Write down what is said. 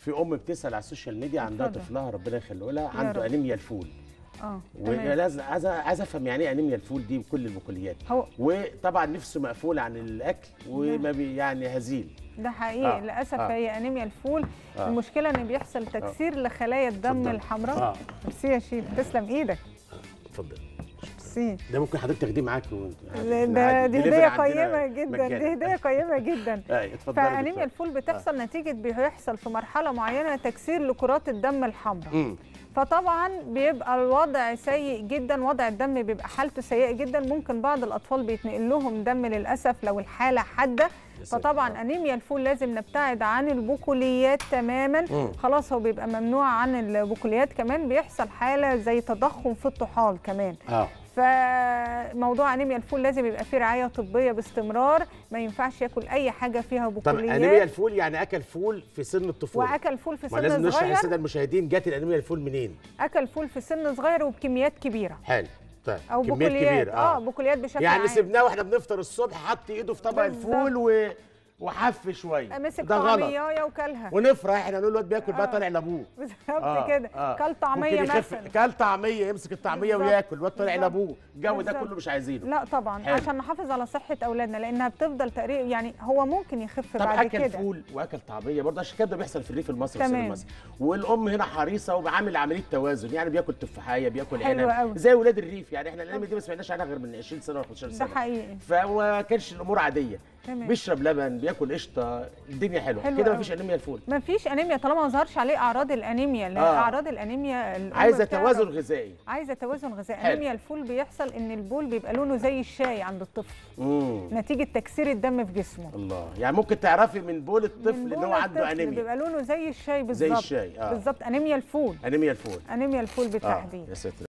في ام بتسال على السوشيال ميديا عندها اتفضل. طفلها ربنا يخليه لها يا عنده رب. انيميا الفول اه تمام ولازم عايز عايز افهم يعني ايه انيميا الفول دي بكل البقوليات هو وطبعا نفسه مقفول عن الاكل وما بي يعني هزيل ده حقيقي آه، للاسف آه. هي انيميا الفول آه. المشكله ان بيحصل تكسير لخلايا الدم اتفضل. الحمراء اه ميرسي يا شيف تسلم ايدك اتفضل ميرسي ده ممكن حضرتك تاخديه معاك وانت- ده عادي. دي delivery هديه عندنا قيمه جدا مجاني. دي هديه قيمه جدا ايوه اتفضلي يا فانيميا دكتور. الفول بتحصل نتيجه بيحصل في مرحله معينه تكسير لكرات الدم الحمراء مم. فطبعا بيبقى الوضع سيء جدا وضع الدم بيبقى حالته سيئه جدا ممكن بعض الاطفال بيتنقل لهم دم للاسف لو الحاله حاده ساتر. فطبعا انيميا الفول لازم نبتعد عن البقوليات تماما مم. خلاص هو بيبقى ممنوع عن البقوليات كمان بيحصل حاله زي تضخم في الطحال كمان اه فموضوع انيميا الفول لازم يبقى فيه رعايه طبيه باستمرار ما ينفعش ياكل اي حاجه فيها طب انيميا بقوليات الفول يعني اكل فول في سن الطفوله واكل فول في ما لازم سن نشرح صغير للساده المشاهدين جات الانيميا الفول منين اكل فول في سن صغير وبكميات كبيره حلو طيب او كميات بقوليات كبيره اه بقوليات بشكل يعني عام سيبناه واحنا بنفطر الصبح حط ايده في طبق بالظبط. الفول و... وحف شويه مسك ده غلط طعميه وكلها ونفرح احنا نقول الواد بياكل بقى آه. طالع لابوه بالظبط كده كل طعميه ممكن يخف مثلا كل طعميه يمسك الطعميه بالظبط. وياكل الواد طالع بالظبط. لابوه الجو ده بالظبط. كله مش عايزينه لا طبعا حلو. عشان نحافظ على صحه اولادنا لانها بتفضل تقريبا يعني هو ممكن يخف طب بعد اكل كده فول واكل طعميه برضه عشان كده بيحصل في الريف المصري تمام. والسن المصري والام هنا حريصه وعامل عمليه توازن يعني بياكل تفاحيه بياكل حلو عنب قوي. زي ولاد الريف يعني احنا الانمي دي ما سمعناش عنها غير من 20 سنه ولا 15 ده سنه حقيقي فما كانش الامور عاديه تمام. بيشرب لبن بياكل قشطه الدنيا حلوه حلو كده قوي. مفيش انيميا الفول ما فيش انيميا طالما ما ظهرش عليه اعراض الانيميا لان آه. اعراض الانيميا الأم عايزه بتعرف- توازن غذائي عايزه توازن غذائي حلو. انيميا الفول بيحصل ان البول بيبقى لونه زي الشاي عند الطفل امم نتيجه تكسير الدم في جسمه الله يعني ممكن تعرفي من بول الطفل من ان بول هو عنده الطفل انيميا بيبقى لونه زي الشاي بالظبط الشاي، آه. بالظبط انيميا الفول انيميا الفول انيميا الفول اه بالتحديد يا ساتر